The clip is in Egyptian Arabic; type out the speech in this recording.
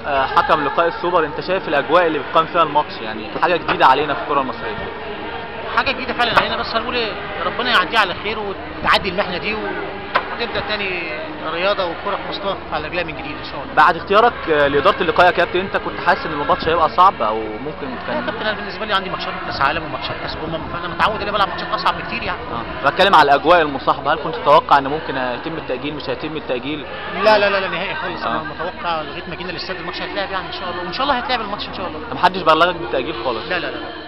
آه، حكم لقاء السوبر انت شايف الاجواء اللي بيقام فيها الماتش يعني حاجه جديده علينا في الكره المصريه حاجه جديده فعلا علينا بس هنقول ايه ربنا يعديها على خير وتعدي المحنه دي وتبدا تاني رياضه وكره في مصطفى على رجلها من جديد ان شاء الله بعد اختيارك آه، لاداره اللقاء يا كابتن انت كنت حاسس ان الماتش هيبقى صعب او ممكن يا كان كابتن انا بالنسبه لي عندي ماتشات كاس عالم وماتشات كاس امم فانا متعود اني بلعب ماتشات اصعب بكتير يعني اه بتكلم على الاجواء المصاحبه هل كنت تتوقع ان ممكن هيتم التاجيل مش هيتم التاجيل لا لا لا, لا نهائي خالص آه. انا متوقع لغايه ما جينا الاستاد الماتش هيتلعب يعني ان شاء الله وان شاء الله هيتلعب الماتش ان شاء الله محدش بلغك بالتاجيل خالص لا لا لا, لا.